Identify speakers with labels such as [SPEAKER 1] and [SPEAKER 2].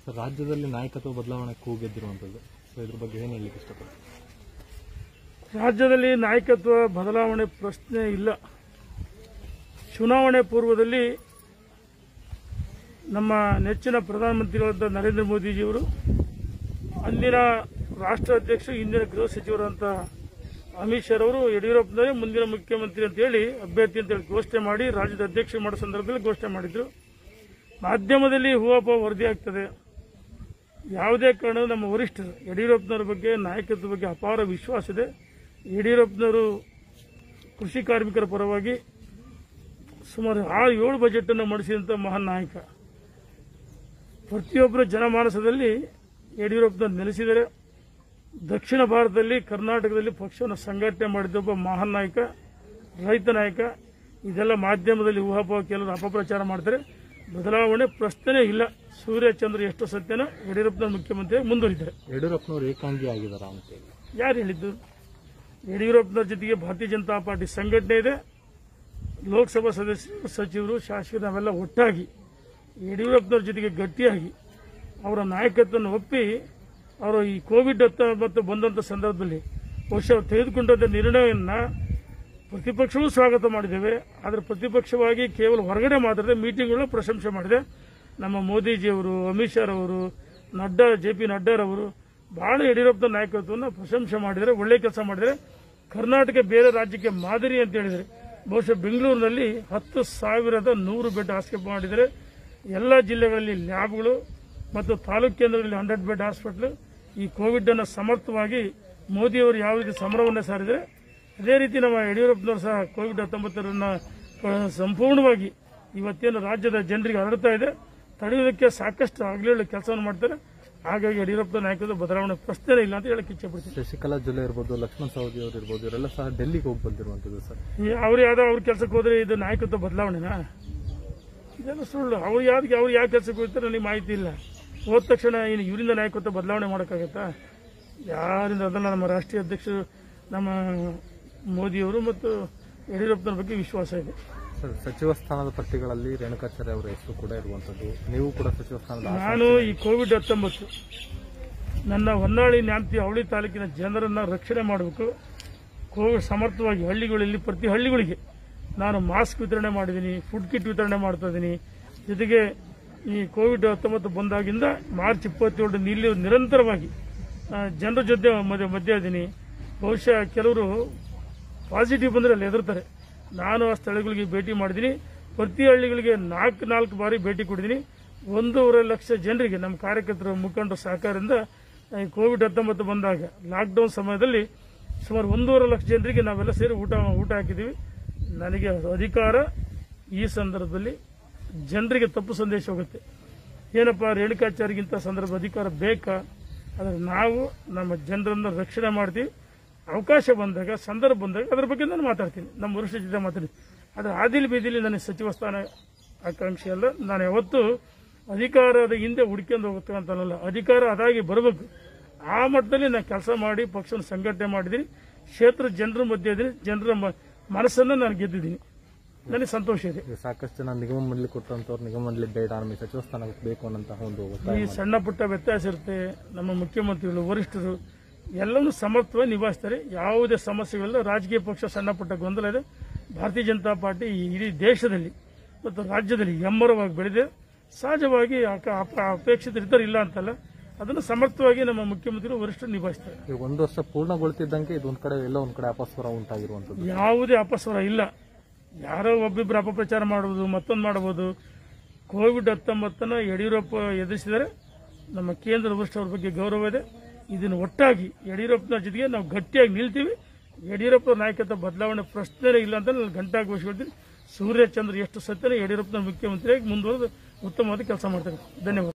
[SPEAKER 1] sir ರಾಜ್ಯದಲ್ಲಿ ನಾಯಕತ್ವ ಬದಲಾವಣೆ ಕೂಗೆದ್ದಿರುವಂಥದ್ದು ಸೊ ಇದ್ರ ಬಗ್ಗೆ ಏನು ಹೇಳಲಿಕ್ಕೆ ಇಷ್ಟಪಡ್ತೀನಿ
[SPEAKER 2] ರಾಜ್ಯದಲ್ಲಿ ನಾಯಕತ್ವ ಬದಲಾವಣೆ ಪ್ರಶ್ನೆ ಇಲ್ಲ ಚುನಾವಣೆ ಪೂರ್ವದಲ್ಲಿ ನಮ್ಮ ನೆಚ್ಚಿನ ಪ್ರಧಾನಮಂತ್ರಿಗಳಾದ ನರೇಂದ್ರ ಮೋದಿಜಿಯವರು ಅಂದಿನ ರಾಷ್ಟ್ರ ಅಧ್ಯಕ್ಷರು ಇಂದಿನ ಗೃಹ ಸಚಿವರಂತ ಅಮಿತ್ ಶಾ ಅವರು ಯಡಿಯೂರಪ್ಪನವರೇ ಮುಂದಿನ ಮುಖ್ಯಮಂತ್ರಿ ಅಂತ ಹೇಳಿ ಅಭ್ಯರ್ಥಿ ಅಂತ ಹೇಳಿ ಘೋಷಣೆ ಮಾಡಿ ರಾಜ್ಯದ ಅಧ್ಯಕ್ಷ ಮಾಡೋ ಸಂದರ್ಭದಲ್ಲಿ ಘೋಷಣೆ ಮಾಡಿದ್ರು ಮಾಧ್ಯಮದಲ್ಲಿ ಹೂವಪ್ಪ ವರದಿ ಆಗ್ತದೆ ಯಾವುದೇ ಕಾರಣ ನಮ್ಮ ವರಿಷ್ಠರು ಯಡಿಯೂರಪ್ಪನವರ ಬಗ್ಗೆ ನಾಯಕತ್ವದ ಬಗ್ಗೆ ಅಪಾರ ವಿಶ್ವಾಸ ಇದೆ ಯಡಿಯೂರಪ್ಪನವರು ಕೃಷಿ ಕಾರ್ಮಿಕರ ಪರವಾಗಿ ಸುಮಾರು ಆರು ಏಳು ಬಜೆಟ್ ಅನ್ನು ಮಾಡಿಸಿದಂಥ ಮಹಾನ್ ನಾಯಕ ಪ್ರತಿಯೊಬ್ಬರ ಜನಮಾನಸದಲ್ಲಿ ಯಡಿಯೂರಪ್ಪನವರು ನೆಲೆಸಿದರೆ ದಕ್ಷಿಣ ಭಾರತದಲ್ಲಿ ಕರ್ನಾಟಕದಲ್ಲಿ ಪಕ್ಷವನ್ನು ಸಂಘಟನೆ ಮಾಡಿದ್ದೊಬ್ಬ ಮಹಾನ್ ನಾಯಕ ರೈತ ನಾಯಕ ಇದೆಲ್ಲ ಮಾಧ್ಯಮದಲ್ಲಿ ಊಹಾಪೋಹ ಕೆಲವರು ಅಪಪ್ರಚಾರ ಮಾಡ್ತಾರೆ ಬದಲಾವಣೆ ಪ್ರಶ್ನೆ ಇಲ್ಲ ಸೂರ್ಯಚಂದ್ರ ಎಷ್ಟು ಸತ್ಯನ ಯಡಿಯೂರಪ್ಪನ ಮುಖ್ಯಮಂತ್ರಿ ಮುಂದುವರಿದ್ದಾರೆ
[SPEAKER 1] ಯಡಿಯೂರಪ್ಪನವರು ಏಕಾಂಗಿ ಆಗಿದಾರ ಅಂತೇಳಿ
[SPEAKER 2] ಯಾರು ಹೇಳಿದ್ದು ಯಡಿಯೂರಪ್ಪನವ್ರ ಜೊತೆಗೆ ಭಾರತೀಯ ಜನತಾ ಪಾರ್ಟಿ ಸಂಘಟನೆ ಇದೆ ಲೋಕಸಭಾ ಸದಸ್ಯರು ಸಚಿವರು ಶಾಸಕರು ನಾವೆಲ್ಲ ಒಟ್ಟಾಗಿ ಯಡಿಯೂರಪ್ಪನವ್ರ ಜೊತೆಗೆ ಗಟ್ಟಿಯಾಗಿ ಅವರ ನಾಯಕತ್ವವನ್ನು ಒಪ್ಪಿ ಅವರು ಈ ಕೋವಿಡ್ ಹತ್ತೊಂಬತ್ತು ಬಂದಂಥ ಸಂದರ್ಭದಲ್ಲಿ ಬಹುಶಃ ಅವ್ರು ತೆಗೆದುಕೊಂಡಂಥ ನಿರ್ಣಯವನ್ನು ಪ್ರತಿಪಕ್ಷವೂ ಸ್ವಾಗತ ಮಾಡಿದ್ದೇವೆ ಆದರೆ ಪ್ರತಿಪಕ್ಷವಾಗಿ ಕೇವಲ ಹೊರಗಡೆ ಮಾತಾಡದೆ ಮೀಟಿಂಗ್ಗಳನ್ನ ಪ್ರಶಂಸೆ ಮಾಡಿದೆ ನಮ್ಮ ಮೋದಿಜಿಯವರು ಅಮಿತ್ ಶಾ ಅವರು ನಡ್ಡಾ ಜೆ ಪಿ ನಡ್ಡಾರವರು ಬಹಳ ಯಡಿಯೂರಪ್ಪನ ನಾಯಕತ್ವವನ್ನು ಪ್ರಶಂಸೆ ಮಾಡಿದರೆ ಒಳ್ಳೆ ಕೆಲಸ ಮಾಡಿದರೆ ಕರ್ನಾಟಕ ಬೇರೆ ರಾಜ್ಯಕ್ಕೆ ಮಾದರಿ ಅಂತ ಹೇಳಿದರೆ ಬಹುಶಃ ಬೆಂಗಳೂರಿನಲ್ಲಿ ಹತ್ತು ಸಾವಿರದ ನೂರು ಬೆಡ್ ಆಸ್ಪತ್ರೆ ಮಾಡಿದರೆ ಎಲ್ಲ ಜಿಲ್ಲೆಗಳಲ್ಲಿ ಲ್ಯಾಬ್ಗಳು ಮತ್ತು ತಾಲೂಕು ಕೇಂದ್ರಗಳಲ್ಲಿ ಹಂಡ್ರೆಡ್ ಬೆಡ್ ಹಾಸ್ಪಿಟಲ್ ಈ ಕೋವಿಡ್ ಅನ್ನು ಸಮರ್ಥವಾಗಿ ಮೋದಿಯವರು ಯಾವ ರೀತಿ ಸಮರವನ್ನು ಸಾರಿದರೆ ಅದೇ ರೀತಿ ನಮ್ಮ ಯಡಿಯೂರಪ್ಪನವರು ಸಹ ಕೋವಿಡ್ ಹತ್ತೊಂಬತ್ತರನ್ನ ಆ, ಸಂಪೂರ್ಣವಾಗಿ ಇವತ್ತೇನು ರಾಜ್ಯದ ಜನರಿಗೆ ಹರಡ್ತಾ ಇದೆ ತಡೆಯೋದಕ್ಕೆ ಸಾಕಷ್ಟು ಹಗಲಿರುಳು ಕೆಲಸವನ್ನು ಮಾಡ್ತಾರೆ ಹಾಗಾಗಿ ಯಡಿಯೂರಪ್ಪನ ನಾಯಕತ್ವ ಬದಲಾವಣೆ ಪ್ರಶ್ನೆ ಇಲ್ಲ ಅಂತ ಹೇಳಕ್ಕೆ ಇಚ್ಛೆಪಡ್ತೀನಿ
[SPEAKER 1] ಶಶಿಕಲಾ ಜೊಲ್ಲೆ ಇರ್ಬೋದು ಲಕ್ಷ್ಮಣ್ ಸವದಿ ಅವರು ಇರ್ಬೋದು ಇವರೆಲ್ಲ ಸಹ ಡೆಲ್ಲಿಗೆ ಹೋಗಿ ಬಂದಿರುವಂಥದ್ದು ಸರ್
[SPEAKER 2] ಈ ಅವ್ರು ಯಾವ್ದೋ ಅವ್ರ ಕೆಲಸಕ್ಕೆ ಹೋದ್ರೆ ಇದು ನಾಯಕತ್ವ ಬದಲಾವಣೆನಾ ಇದೆಲ್ಲ ಸುಳ್ಳು ಅವ್ರು ಯಾವ್ದಕ್ಕೆ ಅವ್ರು ಯಾವ ಕೆಲಸಕ್ಕೆ ಹೋಗ್ತಾರೆ ನನಗೆ ಮಾಹಿತಿ ಇಲ್ಲ ಹೋದ ತಕ್ಷಣ ಏನು ಇವರಿಂದ ನಾಯಕತ್ವ ಬದಲಾವಣೆ ಮಾಡೋಕ್ಕಾಗತ್ತಾ ಯಾರಿಂದ ಅದಲ್ಲ ನಮ್ಮ ರಾಷ್ಟ್ರೀಯ ಅಧ್ಯಕ್ಷರು ನಮ್ಮ ಮೋದಿಯವರು ಮತ್ತು ಯಡಿಯೂರಪ್ಪನವ್ರ ಬಗ್ಗೆ ವಿಶ್ವಾಸ ಇದೆ
[SPEAKER 1] ಸರ್ ಸಚಿವ ಸ್ಥಾನದ ಪಟ್ಟಿಗಳಲ್ಲಿ ರೇಣುಕಾಚಾರ್ಯ ಅವರ ಹೆಸರು ಕೂಡ ಇರುವಂಥದ್ದು ನೀವು ಕೂಡ ಸಚಿವ ಸ್ಥಾನದ ಆಸೆ-
[SPEAKER 2] ನಾನು ಈ ಕೋವಿಡ್ ಹತ್ತೊಂಬತ್ತು ನನ್ನ ಹೊನ್ನಾಳಿ ನ್ಯಾಮತಿ ಅವಳಿ ತಾಲೂಕಿನ ಜನರನ್ನ ರಕ್ಷಣೆ ಮಾಡಬೇಕು ಕೋವಿಡ್ ಸಮರ್ಥವಾಗಿ ಹಳ್ಳಿಗಳಲ್ಲಿ ಪ್ರತಿ ಹಳ್ಳಿಗಳಿಗೆ ನಾನು ಮಾಸ್ಕ್ ವಿತರಣೆ ಮಾಡಿದ್ದೀನಿ ಫುಡ್ ಕಿಟ್ ವಿತರಣೆ ಮಾಡ್ತಾ ಇದ್ದೀನಿ ಜೊತೆಗೆ ಈ ಕೋವಿಡ್ ಹತ್ತೊಂಬತ್ತು ಬಂದಾಗಿಂದ ಮಾರ್ಚ್ ಇಪ್ಪತ್ತೇಳು ಇಲ್ಲಿ ನಿರಂತರವಾಗಿ ಆ, ಜನರ ಜೊತೆ ಮಧ್ಯ ಮಧ್ಯ ಇದ್ದೀನಿ ಬಹುಶಃ ಕೆಲವರು ಪಾಸಿಟಿವ್ ಬಂದರೆ ಅಲ್ಲಿ ಹೆದರ್ತಾರೆ ನಾನು ಆ ಸ್ಥಳಗಳಿಗೆ ಭೇಟಿ ಮಾಡಿದ್ದೀನಿ ಪ್ರತಿ ಹಳ್ಳಿಗಳಿಗೆ ನಾಲ್ಕು ನಾಲ್ಕು ಬಾರಿ ಭೇಟಿ ಕೊಟ್ಟಿದ್ದೀನಿ ಒಂದೂವರೆ ಲಕ್ಷ ಜನರಿಗೆ ನಮ್ಮ ಕಾರ್ಯಕರ್ತರ ಮುಖಂಡರ ಸಹಕಾರದಿಂದ ಈ ಕೋವಿಡ್ ಹತ್ತೊಂಬತ್ತು ಬಂದಾಗ ಲಾಕ್ಡೌನ್ ಸಮಯದಲ್ಲಿ ಸುಮಾರು ಒಂದೂವರೆ ಲಕ್ಷ ಜನರಿಗೆ ನಾವೆಲ್ಲ ಸೇರಿ ಊಟ ಊಟ ಹಾಕಿದ್ದೀವಿ ನನಗೆ ಅಧಿಕಾರ ಈ ಸಂದರ್ಭದಲ್ಲಿ ಜನರಿಗೆ ತಪ್ಪು ಸಂದೇಶ ಹೋಗುತ್ತೆ ಏನಪ್ಪ ರೇಣುಕಾಚಾರ್ಯಗಿಂತ ಸಂದರ್ಭ ಅಧಿಕಾರ ಬೇಕಾ ಆದರೆ ನಾವು ನಮ್ಮ ಜನರನ್ನು ರಕ್ಷಣೆ ಮಾಡ್ತೀವಿ ಅವಕಾಶ ಬಂದಾಗ ಸಂದರ್ಭ ಬಂದಾಗ ಅದ್ರ ಬಗ್ಗೆ ನಾನು ಮಾತಾಡ್ತೀನಿ ನಮ್ಮ ವರಿಷ್ಠ ಜೊತೆ ಮಾತಾಡ್ತೀನಿ ಆದರೆ ಆದಿಲ್ ಬೀದಿಲಿ ನನಗೆ ಸಚಿವ ಸ್ಥಾನ ಆಕಾಂಕ್ಷೆ ಅಲ್ಲ ನಾನು ಯಾವತ್ತೂ ಅಧಿಕಾರದ ಹಿಂದೆ ಹುಡ್ಕೊಂಡು ಹೋಗ್ತಕ್ಕಂಥಲ್ಲ ಅಧಿಕಾರ ಅದಾಗಿ ಬರಬೇಕು ಆ ಮಟ್ಟದಲ್ಲಿ ನಾನು ಕೆಲಸ ಮಾಡಿ ಪಕ್ಷನ ಸಂಘಟನೆ ಮಾಡಿದ್ದೀನಿ ಕ್ಷೇತ್ರ ಜನರ ಮಧ್ಯೆ ಇದ್ದೀನಿ ಜನರ ಮ- ಮನಸ್ಸನ್ನು ನಾನು ಗೆದ್ದಿದ್ದೀನಿ ನನಗೆ ಸಂತೋಷ ಇದೆ
[SPEAKER 1] ಈಗ ಸಾಕಷ್ಟು ಜನ ನಿಗಮ ಮಂಡಳಿ ಕೊಟ್ಟಂತವ್ರು ನಿಗಮ ಮಂಡಳಿ ಬೇಡ ನಮಗೆ ಸಚಿವ ಸ್ಥಾನ ಬೇಕು ಅನ್ನೋಂತಹ ಒಂದು ಒತ್ತಾಯ
[SPEAKER 2] ಈ ಸಣ್ಣ ಪುಟ್ಟ ವ್ಯತ್ಯಾಸ ಇರುತ್ತೆ ನಮ್ಮ ಮುಖ್ಯಮಂತ್ರಿಗಳು ವರಿಷ್ಠರು ಎಲ್ಲವನ್ನೂ ಸಮರ್ಥವಾಗಿ ನಿಭಾಯಿಸ್ತಾರೆ ಯಾವುದೇ ಸಮಸ್ಯೆಗಳಿಲ್ಲ ರಾಜಕೀಯ ಪಕ್ಷ ಸಣ್ಣ ಪುಟ್ಟ ಗೊಂದಲ ಇದೆ ಭಾರತೀಯ ಜನತಾ ಪಾರ್ಟಿ ಈ ಇಡೀ ದೇಶದಲ್ಲಿ ಮತ್ತು ರಾಜ್ಯದಲ್ಲಿ ಎಮ್ಮರವಾಗಿ ಬೆಳೆದಿದೆ ಸಹಜವಾಗಿ ಅಕ- ಅಪ- ಅಪೇಕ್ಷಿತ ಇರ್ತಾರೆ ಇಲ್ಲ ಅಂತಲ್ಲ ಅದನ್ನು ಸಮರ್ಥವಾಗಿ ನಮ್ಮ ಮುಖ್ಯಮಂತ್ರಿಗಳು ವರಿಷ್ಠರು ನಿಭಾಯಿಸ್ತಾರೆ
[SPEAKER 1] ಈಗ ಒಂದು ವರ್ಷ ಪೂರ್ಣಗೊಳ್ತಿದ್ದಂಗೆ ಇದೊಂದ್ ಕಡೆ ಎಲ್ಲ ಒಂದ್ ಕಡೆ ಅಪಸ್ವರ ಉಂಟಾಗಿರುವಂಥದ್ದು
[SPEAKER 2] ಯಾವುದೇ ಅಪಸ್ವರ ಇಲ್ಲ ಯಾರೋ ಒಬ್ಬಿಬ್ಬರು ಅಪಪ್ರಚಾರ ಮಾಡುವುದು ಮತ್ತೊಂದು ಮಾಡಬಹುದು ಕೋವಿಡ್ ಹತ್ತೊಂಬತ್ತನ್ನು ಯಡಿಯೂರಪ್ಪ ಎದುರಿಸಿದರೆ ನಮ್ಮ ಕೇಂದ್ರ ವರಿಷ್ಠರ ಬಗ್ಗೆ ಗೌರವ ಇದೆ ಇದನ್ನು ಒಟ್ಟಾಗಿ ಯಡಿಯೂರಪ್ಪನ ಜೊತೆಗೆ ನಾವು ಗಟ್ಟಿಯಾಗಿ ನಿಲ್ತೀವಿ ಯಡಿಯೂರಪ್ಪ ನಾಯಕತ್ವ ಬದಲಾವಣೆ ಪ್ರಶ್ನೆ ಇಲ್ಲ ಅಂತ ನಾನು ಗಂಟಾಗಿ ಘೋಷಿಸ್ಕೊಳ್ತೀನಿ ಸೂರ್ಯಚಂದ್ರ ಎಷ್ಟು ಸತ್ಯನೇ ಯಡಿಯೂರಪ್ಪನ ಮುಖ್ಯಮಂತ್ರಿಯಾಗಿ ಮುಂದುವರೆದು ಉತ್ತಮವಾದ ಕೆಲಸ ಮಾಡ್ತಾರೆ ಧನ್ಯವಾದ